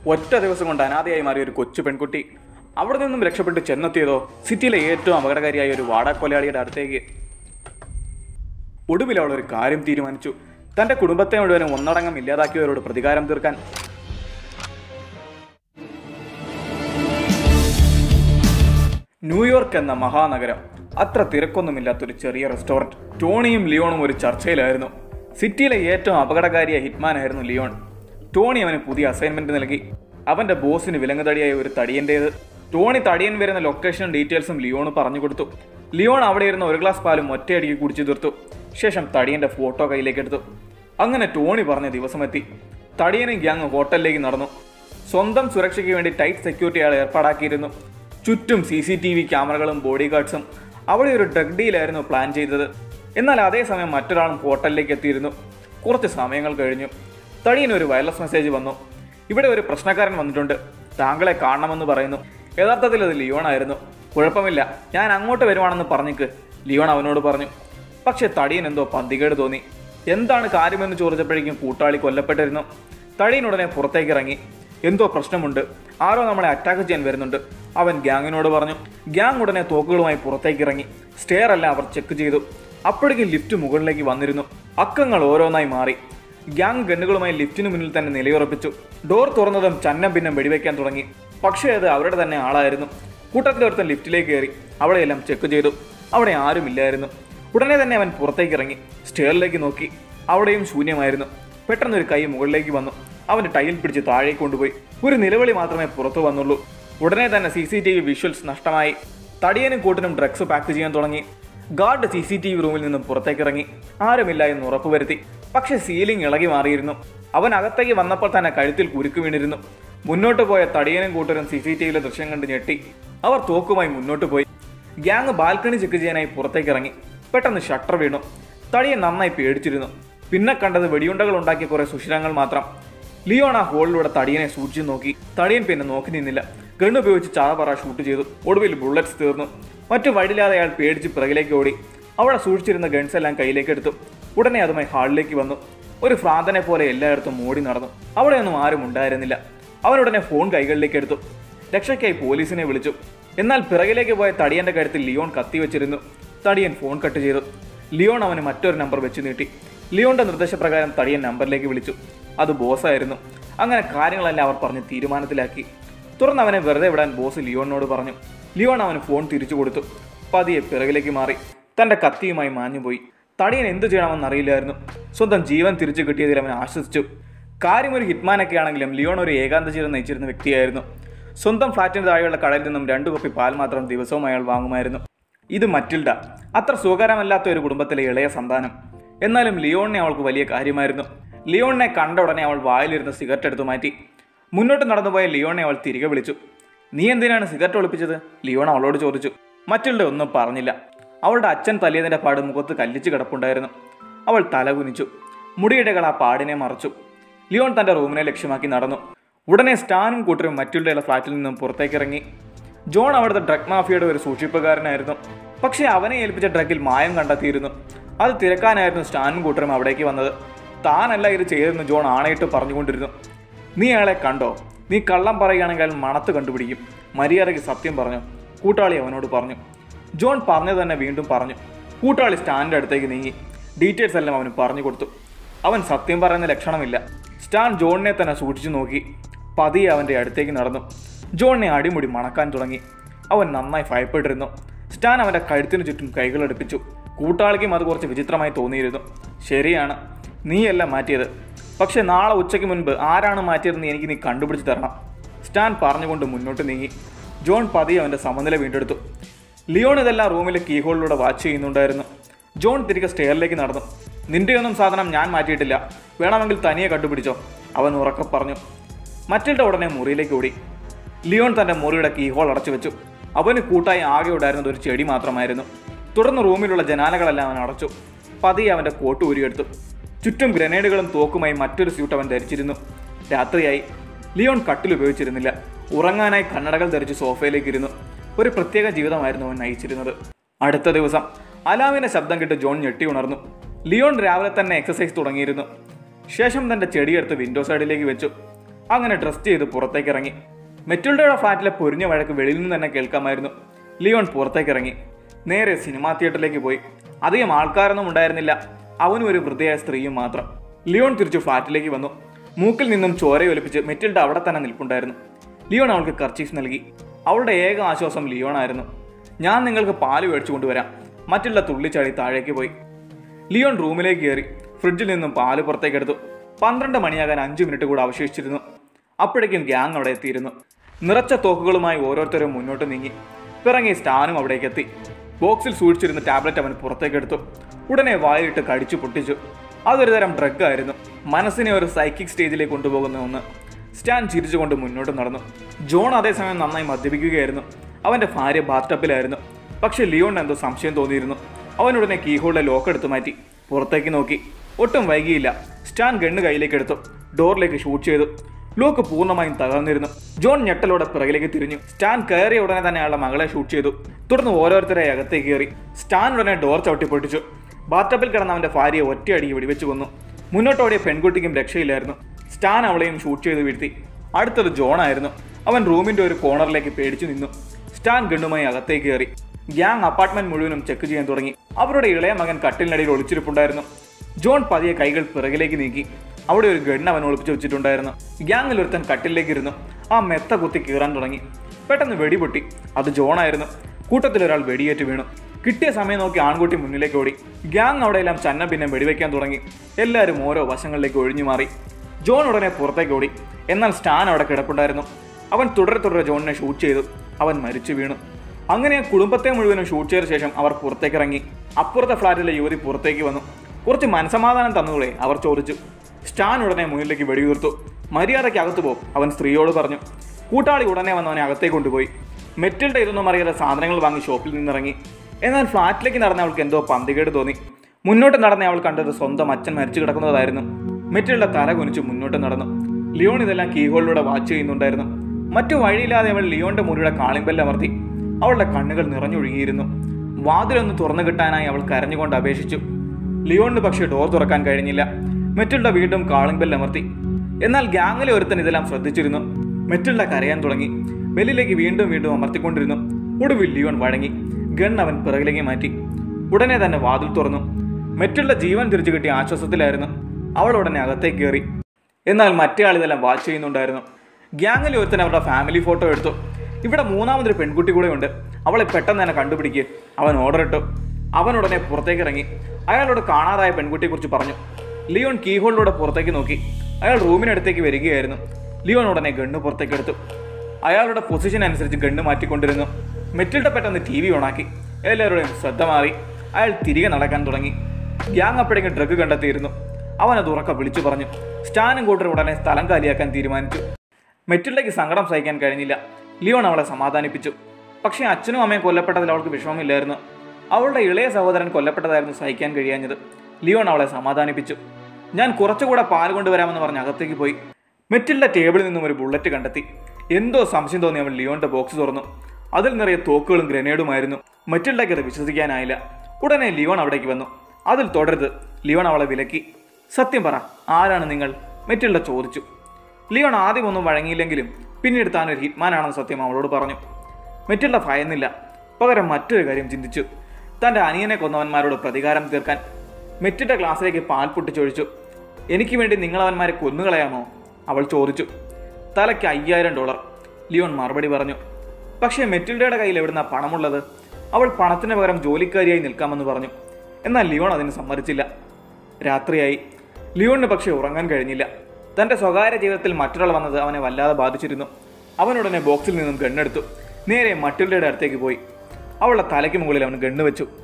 ഒറ്റ ദിവസം കൊണ്ട് അനാഥയായി മാറിയ ഒരു കൊച്ചു പെൺകുട്ടി അവിടെ നിന്നും രക്ഷപ്പെട്ട് ചെന്നെത്തിയതോ സിറ്റിയിലെ ഏറ്റവും അപകടകാരിയായ ഒരു വാടാക്കൊലയാളിയുടെ അടുത്തേക്ക് ഒടുവിൽ അവൾ ഒരു കാര്യം തീരുമാനിച്ചു തന്റെ കുടുംബത്തെ മുഴുവനും ഒന്നടങ്കം ഇല്ലാതാക്കിയവരോട് പ്രതികാരം തീർക്കാൻ ന്യൂയോർക്ക് എന്ന മഹാനഗരം അത്ര തിരക്കൊന്നുമില്ലാത്തൊരു ചെറിയ റെസ്റ്റോറന്റ് ടോണിയും ലിയോണും ഒരു ചർച്ചയിലായിരുന്നു സിറ്റിയിലെ ഏറ്റവും അപകടകാരിയായ ഹിറ്റ്മാൻ ആയിരുന്നു ലിയോൺ ടോണി അവന് പുതിയ അസൈൻമെന്റ് നൽകി അവന്റെ ബോസിന് വിലങ്ങുതടിയായ ഒരു തടിയന്റേത് ടോണി തടിയൻ വരുന്ന ലൊക്കേഷനും ഡീറ്റെയിൽസും ലിയോണ് പറഞ്ഞു കൊടുത്തു ലിയോൺ അവിടെ ഇരുന്ന ഒരു ഗ്ലാസ് പാലും ഒറ്റയടിക്ക് കുടിച്ചു തീർത്തു ശേഷം തടിയന്റെ ഫോട്ടോ കയ്യിലേക്ക് എടുത്തു അങ്ങനെ ടോണി പറഞ്ഞ ദിവസമെത്തി തടിയനും ഗ്യാങ് ഹോട്ടലിലേക്ക് നടന്നു സ്വന്തം സുരക്ഷയ്ക്ക് വേണ്ടി ടൈറ്റ് സെക്യൂരിറ്റി അയാൾ ഏർപ്പാടാക്കിയിരുന്നു ചുറ്റും സി സി ടി വി ക്യാമറകളും ബോഡി ഗാർഡ്സും അവിടെ ഒരു ഡ്രഗ് ഡീലായിരുന്നു പ്ലാൻ ചെയ്തത് എന്നാൽ അതേസമയം മറ്റൊരാളും ഹോട്ടലിലേക്ക് എത്തിയിരുന്നു കുറച്ച് സമയങ്ങൾ കഴിഞ്ഞു തടിയന് ഒരു വയർലെസ് മെസ്സേജ് വന്നു ഇവിടെ ഒരു പ്രശ്നക്കാരൻ വന്നിട്ടുണ്ട് താങ്കളെ കാണണമെന്ന് പറയുന്നു യഥാർത്ഥത്തിൽ അത് ലിയോൺ ആയിരുന്നു കുഴപ്പമില്ല ഞാൻ അങ്ങോട്ട് വരുവാണെന്ന് പറഞ്ഞിക്ക് ലിയോൺ അവനോട് പറഞ്ഞു പക്ഷെ തടിയൻ എന്തോ പന്തികേട് തോന്നി എന്താണ് കാര്യമെന്ന് ചോദിച്ചപ്പോഴേക്കും കൂട്ടാളി കൊല്ലപ്പെട്ടിരുന്നു തടിയൻ ഉടനെ പുറത്തേക്ക് ഇറങ്ങി എന്തോ പ്രശ്നമുണ്ട് ആരോ നമ്മളെ അറ്റാക്ക് ചെയ്യാൻ വരുന്നുണ്ട് അവൻ ഗ്യാങ്ങിനോട് പറഞ്ഞു ഗ്യാങ് ഉടനെ തോക്കുകളുമായി പുറത്തേക്ക് ഇറങ്ങി സ്റ്റെയർ അല്ല അവർ ചെക്ക് ചെയ്തു അപ്പോഴേക്കും ലിഫ്റ്റ് മുകളിലേക്ക് വന്നിരുന്നു അക്കങ്ങൾ ഓരോന്നായി മാറി ഗ്യാങ് ഗണ്ണുകളുമായി ലിഫ്റ്റിന് മുന്നിൽ തന്നെ നിലയുറപ്പിച്ചു ഡോർ തുറന്നതും ചന്നം ഭിന്നം വെടിവെക്കാൻ തുടങ്ങി പക്ഷേ അത് അവരുടെ തന്നെ ആളായിരുന്നു കൂട്ടത്തിലൊരുത്തൻ ലിഫ്റ്റിലേക്ക് കയറി അവിടെയെല്ലാം ചെക്ക് ചെയ്തു അവിടെ ആരുമില്ലായിരുന്നു ഉടനെ തന്നെ അവൻ പുറത്തേക്ക് ഇറങ്ങി സ്റ്റെയറിലേക്ക് നോക്കി അവിടെയും ശൂന്യമായിരുന്നു പെട്ടെന്ന് ഒരു കൈ മുകളിലേക്ക് വന്നു അവന്റെ ടൈൽ പിടിച്ച് താഴേക്ക് കൊണ്ടുപോയി ഒരു നിലവിളി മാത്രമേ പുറത്തു വന്നുള്ളൂ ഉടനെ തന്നെ C C T V visuals നഷ്ടമായി തടിയനും കൂട്ടിനും ഡ്രഗ്സ് പാക്ക് ചെയ്യാൻ തുടങ്ങി guard C C T V റൂമിൽ നിന്നും പുറത്തേക്ക് ഇറങ്ങി ആരുമില്ല എന്ന് ഉറപ്പുവരുത്തി പക്ഷെ സീലിംഗ് ഇളകി മാറിയിരുന്നു അവൻ അകത്തേക്ക് വന്നപ്പോൾ തന്നെ കഴുത്തിൽ കുരുക്ക് വീണിരുന്നു മുന്നോട്ട് പോയ തടിയനും കൂട്ടരും സി സി ടി വിയിലെ ദൃശ്യം കണ്ട് ഞെട്ടി അവർ തോക്കുമായി മുന്നോട്ട് പോയി ഗ്യാങ് ബാൽക്കണി ചെക്ക് ചെയ്യാനായി പുറത്തേക്ക് ഇറങ്ങി പെട്ടെന്ന് ഷട്ടർ വീണു തടിയൻ നന്നായി പേടിച്ചിരുന്നു പിന്നെ കണ്ടത് വെടിയുണ്ടകൾ ഉണ്ടാക്കിയ കുറെ സുഷിരങ്ങൾ മാത്രം ലിയോൺ ആ ഹോളിലൂടെ തടിയനെ സൂക്ഷിച്ചു നോക്കി തടിയൻ പിന്നെ നോക്കി നിന്നില്ല ഗണ്ണ് ഉപയോഗിച്ച് ചാറപറ ഷൂട്ട് ചെയ്തു ഒടുവിൽ ബുള്ളറ്റ്സ് തീർന്നു മറ്റു വഴിയില്ലാതെ അയാൾ പേടിച്ച് പിറകിലേക്ക് ഓടി അവിടെ സൂക്ഷിച്ചിരുന്ന ഗൺസ് എല്ലാം കയ്യിലേക്ക് എടുത്തു ഉടനെ അതുമായി ഹാളിലേക്ക് വന്നു ഒരു ഭ്രാന്തനെ പോലെ എല്ലായിടത്തും ഓടി നടന്നു അവിടെയൊന്നും ആരും ഉണ്ടായിരുന്നില്ല അവനുടനെ ഫോൺ കൈകളിലേക്ക് എടുത്തു രക്ഷയ്ക്കായി പോലീസിനെ വിളിച്ചു എന്നാൽ പിറകിലേക്ക് പോയ തടിയന്റെ കഴുത്തിൽ ലിയോൺ കത്തിവെച്ചിരുന്നു തടിയൻ ഫോൺ കട്ട് ചെയ്തു ലിയോൺ അവന് മറ്റൊരു നമ്പർ വെച്ച് നീട്ടി ലിയോന്റെ നിർദ്ദേശപ്രകാരം തടിയൻ നമ്പറിലേക്ക് വിളിച്ചു അത് ബോസായിരുന്നു അങ്ങനെ കാര്യങ്ങളെല്ലാം അവർ പറഞ്ഞ് തീരുമാനത്തിലാക്കി തുടർന്ന് അവനെ വെറുതെ വിടാൻ ബോസ് ലിയോണിനോട് പറഞ്ഞു ലിയോൺ അവന് ഫോൺ തിരിച്ചു കൊടുത്തു പതിയെ പിറകിലേക്ക് മാറി തന്റെ കത്തിയുമായി മാഞ്ഞുപോയി തടിയൻ എന്തു ചെയ്യണമെന്ന് അറിയില്ലായിരുന്നു സ്വന്തം ജീവൻ തിരിച്ചു കിട്ടിയതിൽ അവൻ ആശ്വസിച്ചു കാര്യം ഒരു ഹിറ്റ്മാനൊക്കെ ആണെങ്കിലും ലിയോൺ ഒരു ഏകാന്ത ജീവിതം നയിച്ചിരുന്ന വ്യക്തിയായിരുന്നു സ്വന്തം ഫ്ലാറ്റിന് താഴെയുള്ള കടയിൽ നിന്നും രണ്ടു കുപ്പി പാൽ മാത്രം ദിവസവും അയാൾ വാങ്ങുമായിരുന്നു ഇത് മറ്റിൽഡ അത്ര സുഖകരമല്ലാത്ത ഒരു കുടുംബത്തിലെ ഇളയ സന്താനം എന്നാലും ലിയോണിനെ അവൾക്ക് വലിയ കാര്യമായിരുന്നു ലിയോണിനെ കണ്ട ഉടനെ അവൾ വായിലിരുന്ന് സിഗരറ്റ് എടുത്തു മാറ്റി മുന്നോട്ട് നടന്നുപോയ ലിയോണെ അവൾ തിരികെ വിളിച്ചു നീ എന്തിനാണ് സിഗരറ്റ് ഒളിപ്പിച്ചത് ലിയോൺ അവളോട് ചോദിച്ചു മറ്റുള്ള ഒന്നും പറഞ്ഞില്ല അവളുടെ അച്ഛൻ തല്ലിയതിന്റെ പാട് മുഖത്ത് കല്ലിച്ച് കിടപ്പുണ്ടായിരുന്നു അവൾ തലകുനിച്ചു മുടിയിടകൾ ആ പാടിനെ മറച്ചു ലിയോൺ തന്റെ റൂമിനെ ലക്ഷ്യമാക്കി നടന്നു ഉടനെ സ്റ്റാനും കൂട്ടരും മറ്റുള്ളയുടെ ഫ്ലാറ്റിൽ നിന്നും പുറത്തേക്കിറങ്ങി ജോൺ അവിടുത്തെ ഡ്രഗ് മാഫിയയുടെ ഒരു സൂക്ഷിപ്പുകാരനായിരുന്നു പക്ഷേ അവനെ ഏൽപ്പിച്ച ഡ്രഗിൽ മായം കണ്ടെത്തിയിരുന്നു അത് തിരക്കാനായിരുന്നു സ്റ്റാനും കൂട്ടരും അവിടേക്ക് വന്നത് താനല്ല ഇത് ചെയ്തതെന്ന് ജോൺ ആണയിട്ട് പറഞ്ഞുകൊണ്ടിരുന്നു നീ അയാളെ കണ്ടോ നീ കള്ളം പറയുകയാണെങ്കിൽ അയാൾ മണത്ത് കണ്ടുപിടിക്കും മര്യാദയ്ക്ക് സത്യം പറഞ്ഞു കൂട്ടാളി അവനോട് പറഞ്ഞു ജോൺ പറഞ്ഞത് തന്നെ വീണ്ടും പറഞ്ഞു കൂട്ടാളി സ്റ്റാൻഡിൻ്റെ അടുത്തേക്ക് നീങ്ങി ഡീറ്റെയിൽസ് എല്ലാം അവന് പറഞ്ഞു കൊടുത്തു അവൻ സത്യം പറയുന്ന ലക്ഷണമില്ല സ്റ്റാൻ ജോണിനെ തന്നെ സൂക്ഷിച്ചു നോക്കി പതിയെ അവൻ്റെ അടുത്തേക്ക് നടന്നു ജോണിനെ അടിമുടി മണക്കാൻ തുടങ്ങി അവൻ നന്നായി ഭയപ്പെട്ടിരുന്നു സ്റ്റാൻ അവൻ്റെ കഴുത്തിനു ചുറ്റും കൈകളെടുപ്പിച്ചു കൂട്ടാളിക്കും അത് കുറച്ച് വിചിത്രമായി തോന്നിയിരുന്നു ശരിയാണ് നീയല്ല മാറ്റിയത് പക്ഷെ നാളെ ഉച്ചയ്ക്ക് മുൻപ് ആരാണ് മാറ്റിയതെന്ന് എനിക്ക് നീ കണ്ടുപിടിച്ച് തരണം സ്റ്റാൻ പറഞ്ഞുകൊണ്ട് മുന്നോട്ട് നീങ്ങി ജോൺ പതിയെ അവൻ്റെ സമനില വീണ്ടെടുത്തു ലിയോൺ ഇതെല്ലാം റൂമിലെ കീഹോളിലൂടെ വാച്ച് ചെയ്യുന്നുണ്ടായിരുന്നു ജോൺ തിരികെ സ്റ്റെയറിലേക്ക് നടന്നു നിന്റെയൊന്നും സാധനം ഞാൻ മാറ്റിയിട്ടില്ല വേണമെങ്കിൽ തനിയെ കണ്ടുപിടിച്ചോ അവൻ ഉറക്കെ പറഞ്ഞു മറ്റിൽഡ ഉടനെ മുറിയിലേക്ക് ഓടി ലിയോൺ തന്റെ മുറിയുടെ കീഹോൾ അടച്ചു വെച്ചു അവന് കൂട്ടായി ആകെ ഉണ്ടായിരുന്നത് ഒരു ചെടി മാത്രമായിരുന്നു തുടർന്ന് റൂമിലുള്ള ജനാലകളെല്ലാം അവൻ അടച്ചു പതിയെ അവന്റെ കോട്ട് ഊരിയെടുത്തു ചുറ്റും ഗ്രനേഡുകളും തോക്കുമായി മറ്റൊരു സ്യൂട്ട് അവൻ ധരിച്ചിരുന്നു രാത്രിയായി ലിയോൺ കട്ടിൽ ഉപയോഗിച്ചിരുന്നില്ല ഉറങ്ങാനായി കണ്ണടകൾ ധരിച്ച് സോഫയിലേക്ക് ഇരുന്നു ഒരു പ്രത്യേക ജീവിതമായിരുന്നു അവൻ നയിച്ചിരുന്നത് അടുത്ത ദിവസം അലാമിന്റെ ശബ്ദം കേട്ട് ജോൺ ഞെട്ടി ഉണർന്നു ലിയോൺ രാവിലെ തന്നെ എക്സസൈസ് തുടങ്ങിയിരുന്നു ശേഷം തന്റെ ചെടിയെടുത്ത് വിൻഡോ സൈഡിലേക്ക് വെച്ചു അങ്ങനെ ഡ്രസ് ചെയ്ത് പുറത്തേക്ക് ഇറങ്ങി മെറ്റുൾഡയുടെ ഫ്ലാറ്റിലെ പൊരിഞ്ഞ വഴക്ക് വെളിയിൽ നിന്ന് തന്നെ കേൾക്കാമായിരുന്നു ലിയോൺ പുറത്തേക്ക് ഇറങ്ങി നേരെ സിനിമാ തിയേറ്ററിലേക്ക് പോയി അധികം ആൾക്കാരൊന്നും ഉണ്ടായിരുന്നില്ല അവനും ഒരു വൃദ്ധയായ സ്ത്രീയും മാത്രം ലിയോൺ തിരിച്ചു ഫ്ലാറ്റിലേക്ക് വന്നു മൂക്കിൽ നിന്നും ചോരയൊലിപ്പിച്ച് മെറ്റിൽഡ അവിടെ തന്നെ നിൽപ്പുണ്ടായിരുന്നു ലിയോൺ അവൾക്ക് കർച്ചീഫ് നൽകി അവളുടെ ഏക ആശ്വാസം ലിയോൺ ആയിരുന്നു ഞാൻ നിങ്ങൾക്ക് പാല് മേടിച്ചു കൊണ്ടുവരാം മറ്റുള്ള തുള്ളിച്ചാടി താഴേക്ക് പോയി ലിയോൺ റൂമിലേക്ക് കയറി ഫ്രിഡ്ജിൽ നിന്നും പാല് പുറത്തേക്ക് എടുത്തു പന്ത്രണ്ട് മണിയാകാൻ അഞ്ച് മിനിറ്റ് കൂടെ അവശേഷിച്ചിരുന്നു അപ്പോഴേക്കും ഗ്യാങ് അവിടെ എത്തിയിരുന്നു നിറച്ച തോക്കുകളുമായി ഓരോരുത്തരും മുന്നോട്ട് നീങ്ങി പിറങ്ങി സ്റ്റാനും അവിടേക്ക് എത്തി ബോക്സിൽ സൂക്ഷിച്ചിരുന്ന ടാബ്ലറ്റ് അവൻ പുറത്തേക്ക് എടുത്തു ഉടനെ വായിട്ട് കടിച്ചു പൊട്ടിച്ചു അതൊരു തരം ഡ്രഗ് ആയിരുന്നു മനസ്സിനെ ഒരു സൈക്കിക് സ്റ്റേജിലേക്ക് കൊണ്ടുപോകുന്ന ഒന്ന് സ്റ്റാൻ ചിരിച്ചുകൊണ്ട് മുന്നോട്ട് നടന്നു ജോൺ അതേസമയം നന്നായി മദ്യപിക്കുകയായിരുന്നു അവന്റെ ഭാര്യ ബാത്ടപ്പിലായിരുന്നു പക്ഷെ ലിയോണിന് എന്തോ സംശയം തോന്നിയിരുന്നു അവനുടനെ കീഹോളിലെ ലോക്ക് എടുത്തു മാറ്റി പുറത്തേക്ക് നോക്കി ഒട്ടും വൈകിയില്ല സ്റ്റാൻ ഗണ്ണ് കയ്യിലേക്ക് എടുത്തു ഡോറിലേക്ക് ഷൂട്ട് ചെയ്തു ലോക്ക് പൂർണ്ണമായും തകർന്നിരുന്നു ജോൺ ഞെട്ടലോടെ പിറകിലേക്ക് തിരിഞ്ഞു സ്റ്റാൻ കയറിയ ഉടനെ തന്നെ അയാളുടെ മകളെ ഷൂട്ട് ചെയ്തു തുടർന്ന് ഓരോരുത്തരെ അകത്തേക്ക് കയറി സ്റ്റാൻ ഉടനെ ഡോർ ചവിട്ടി പൊട്ടിച്ചു ബാത്തപ്പിൽ കിടന്ന അവന്റെ ഭാര്യയെ ഒറ്റയടിക്ക് വെടിവെച്ച് കൊന്നു മുന്നോട്ടോടിയ പെൺകുട്ടിക്കും രക്ഷയില്ലായിരുന്നു സ്റ്റാൻ അവളെയും ഷൂട്ട് ചെയ്ത് വീഴ്ത്തി അടുത്തത് ജോൺ ആയിരുന്നു അവൻ റൂമിന്റെ ഒരു കോർണറിലേക്ക് പേടിച്ചു നിന്നു സ്റ്റാൻ ഗണ്ണുമായി അകത്തേക്ക് കയറി ഗ്യാങ് അപ്പാർട്ട്മെന്റ് മുഴുവനും ചെക്ക് ചെയ്യാൻ തുടങ്ങി അവരുടെ ഇളയ മകൻ കട്ടിലിനടിയിൽ ഒളിച്ചിരിപ്പുണ്ടായിരുന്നു ജോൺ പതിയെ കൈകൾ പിറകിലേക്ക് നീക്കി അവിടെ ഒരു ഗണ്ണ് അവൻ ഒളിപ്പിച്ചു വെച്ചിട്ടുണ്ടായിരുന്നു ഗ്യാങ്ങിൽ ഒരുത്തൻ കട്ടിലേക്ക് ഇരുന്നു ആ മെത്ത കുത്തി കീറാൻ തുടങ്ങി പെട്ടെന്ന് വെടിപൊട്ടി അത് ജോണായിരുന്നു കൂട്ടത്തിൽ ഒരാൾ വെടിയേറ്റ് വീണു കിട്ടിയ സമയം നോക്കി ആൺകുട്ടി മുന്നിലേക്ക് ഓടി ഗ്യാങ് അവിടെയെല്ലാം ചന്ന പിന്നെ വെടിവെക്കാൻ തുടങ്ങി എല്ലാവരും ഓരോ വശങ്ങളിലേക്ക് ഒഴിഞ്ഞു മാറി ജോൺ ഉടനെ പുറത്തേക്ക് ഓടി എന്നാൽ സ്റ്റാൻ അവിടെ കിടപ്പുണ്ടായിരുന്നു അവൻ തുടരെ തുടരെ ജോണിനെ ഷൂട്ട് ചെയ്തു അവൻ മരിച്ചു വീണു അങ്ങനെ കുടുംബത്തെ മുഴുവനും ഷൂട്ട് ചെയ്ത ശേഷം അവർ പുറത്തേക്ക് ഇറങ്ങി അപ്പുറത്തെ ഫ്ലാറ്റിലെ യുവതി പുറത്തേക്ക് വന്നു കുറച്ച് മനസമാധാനം തന്നുകളെ അവർ ചോദിച്ചു സ്റ്റാൻ ഉടനെ മുന്നിലേക്ക് വെടിയുതിർത്തു മര്യാദയ്ക്ക് അകത്തു പോകും അവൻ സ്ത്രീയോട് പറഞ്ഞു കൂട്ടാളി ഉടനെ വന്നവനെ അകത്തേക്ക് കൊണ്ടുപോയി മെറ്റിൽഡ ഇതൊന്നും അറിയാതെ സാധനങ്ങൾ വാങ്ങി ഷോപ്പിൽ നിന്നിറങ്ങി എന്നാൽ ഫ്ലാറ്റിലേക്ക് നടന്ന അവൾക്ക് എന്തോ പന്തികേട് തോന്നി മുന്നോട്ട് നടന്ന അവൾ കണ്ടത് സ്വന്തം അച്ഛൻ മരിച്ചു കിടക്കുന്നതായിരുന്നു മെറ്റിൽഡ തല കുനിച്ച് മുന്നോട്ട് നടന്നു ലിയോൺ ഇതെല്ലാം കീഹോളിലൂടെ വാച്ച് ചെയ്യുന്നുണ്ടായിരുന്നു മറ്റു വഴിയില്ലാതെ അവൾ ലിയോന്റെ മുറിയുടെ കാളിംഗ് ബെല്ല് അമർത്തി അവളുടെ കണ്ണുകൾ നിറഞ്ഞൊഴുകിയിരുന്നു വാതിലൊന്ന് തുറന്നു കിട്ടാനായി അവൾ കരഞ്ഞുകൊണ്ട് അപേക്ഷിച്ചു ലിയോണിന് പക്ഷേ ഡോർ തുറക്കാൻ കഴിഞ്ഞില്ല മെറ്റിൽഡ വീണ്ടും കാളിംഗ് ബെല്ല് അമർത്തി എന്നാൽ ഗ്യാങ്ങിലെ ഒരുത്തൻ ഇതെല്ലാം ശ്രദ്ധിച്ചിരുന്നു മെറ്റിൽഡ കരയാൻ തുടങ്ങി ബെല്ലിലേക്ക് വീണ്ടും വീണ്ടും അമർത്തിക്കൊണ്ടിരുന്നു ഒടുവിൽ ലിയോൺ വഴങ്ങി ഗൺ അവൻ പിറകിലേക്ക് മാറ്റി ഉടനെ തന്നെ വാതിൽ തുറന്നു മെറ്റിൽഡ ജീവൻ തിരിച്ചു കിട്ടിയ ആശ്വാസത്തിലായിരുന്നു അവൾ ഉടനെ അകത്തേക്ക് കയറി എന്നാൽ മറ്റേ ആൾ ഇതെല്ലാം വാച്ച് ചെയ്യുന്നുണ്ടായിരുന്നു ഗ്യാങ്ങിലെ ഒരുത്തൻ അവരുടെ ഫാമിലി ഫോട്ടോ എടുത്തു ഇവിടെ മൂന്നാമതൊരു പെൺകുട്ടി കൂടെ ഉണ്ട് അവളെ പെട്ടെന്ന് തന്നെ കണ്ടുപിടിക്കുക അവൻ ഓർഡർ ഇട്ടു അവൻ ഉടനെ പുറത്തേക്ക് ഇറങ്ങി അയാളോട് കാണാതായ പെൺകുട്ടിയെക്കുറിച്ച് പറഞ്ഞു ലിയോൺ കീഹോളിലൂടെ പുറത്തേക്ക് നോക്കി അയാൾ റൂമിനടുത്തേക്ക് വരികയായിരുന്നു ലിയോൺ ഉടനെ ഗണ്ണ് പുറത്തേക്ക് എടുത്തു അയാളുടെ പൊസിഷൻ അനുസരിച്ച് ഗണ്ണ് മാറ്റിക്കൊണ്ടിരുന്നു മെറ്റിൽഡ പെട്ടെന്ന് ടി വി ഓണാക്കി എല്ലാവരുടെയും ശ്രദ്ധ മാറി അയാൾ തിരികെ നടക്കാൻ തുടങ്ങി ഗ്യാങ് അപ്പോഴേക്കും ഡ്രഗ് കണ്ടെത്തിയിരുന്നു അവൻ അത് ഉറക്ക വിളിച്ചു പറഞ്ഞു സ്റ്റാനും കൂട്ടർ ഉടനെ സ്ഥലം കാലിയാക്കാൻ തീരുമാനിച്ചു മെറ്റിൽഡയ്ക്ക് സങ്കടം സഹിക്കാൻ കഴിഞ്ഞില്ല ലിയോൺ അവളെ സമാധാനിപ്പിച്ചു പക്ഷേ അച്ഛനും അമ്മയും കൊല്ലപ്പെട്ടതിൽ അവൾക്ക് വിഷമമില്ലായിരുന്നു അവളുടെ ഇളയ സഹോദരൻ കൊല്ലപ്പെട്ടതായിരുന്നു സഹിക്കാൻ കഴിയാഞ്ഞത് ലിയോൺ അവളെ സമാധാനിപ്പിച്ചു ഞാൻ കുറച്ചുകൂടെ പാൽ കൊണ്ടുവരാമെന്ന് പറഞ്ഞ് അകത്തേക്ക് പോയി മെറ്റിൽഡ ടേബിളിൽ നിന്നും ഒരു ബുള്ളറ്റ് കണ്ടെത്തി എന്തോ സംശയം തോന്നി അവൻ ലിയോന്റെ ബോക്സ് തുറന്നു അതിൽ നിറയെ തോക്കുകളും ഗ്രനേഡുമായിരുന്നു മെറ്റിൽഡയ്ക്ക് അത് വിശ്വസിക്കാനായില്ല ഉടനെ ലിയോൺ അവിടേക്ക് വന്നു അതിൽ തുടരുത് ലിയോൺ അവളെ വിലക്കി സത്യം പറ ആരാണ് നിങ്ങൾ മെറ്റിൽഡ ചോദിച്ചു ലിയോൺ ആദ്യം ഒന്നും വഴങ്ങിയില്ലെങ്കിലും പിന്നീട് താൻ ഒരു ഹിറ്റ്മാനാണെന്ന് സത്യം അവളോട് പറഞ്ഞു മെറ്റിൽഡ ഭയന്നില്ല പകരം മറ്റൊരു കാര്യം ചിന്തിച്ചു തൻ്റെ അനിയനെ കൊന്നവന്മാരോട് പ്രതികാരം തീർക്കാൻ മെറ്റിന്റെ ക്ലാസ്സിലേക്ക് പാൽ പൊട്ടിച്ചൊഴിച്ചു എനിക്ക് വേണ്ടി നിങ്ങളവന്മാരെ കൊന്നുകളയാമോ അവൾ ചോദിച്ചു തലയ്ക്ക് അയ്യായിരം ഡോളർ ലിയോൺ മറുപടി പറഞ്ഞു പക്ഷേ മെറ്റിൽഡയുടെ കയ്യിൽ എവിടുന്ന പണമുള്ളത് അവൾ പണത്തിന് പകരം ജോലിക്കാരിയായി നിൽക്കാമെന്ന് പറഞ്ഞു എന്നാൽ ലിയോൺ അതിന് സമ്മതിച്ചില്ല രാത്രിയായി ലിയോണിന് പക്ഷേ ഉറങ്ങാൻ കഴിഞ്ഞില്ല തന്റെ സ്വകാര്യ ജീവിതത്തിൽ മറ്റൊരാൾ വന്നത് അവനെ വല്ലാതെ ബാധിച്ചിരുന്നു അവനുടനെ ബോക്സിൽ നിന്നും ഗണ്ണെടുത്തു നേരെ മറ്റുള്ളയുടെ അടുത്തേക്ക് പോയി അവളുടെ തലയ്ക്ക് മുകളിൽ അവൻ ഗണ്ണ് വെച്ചു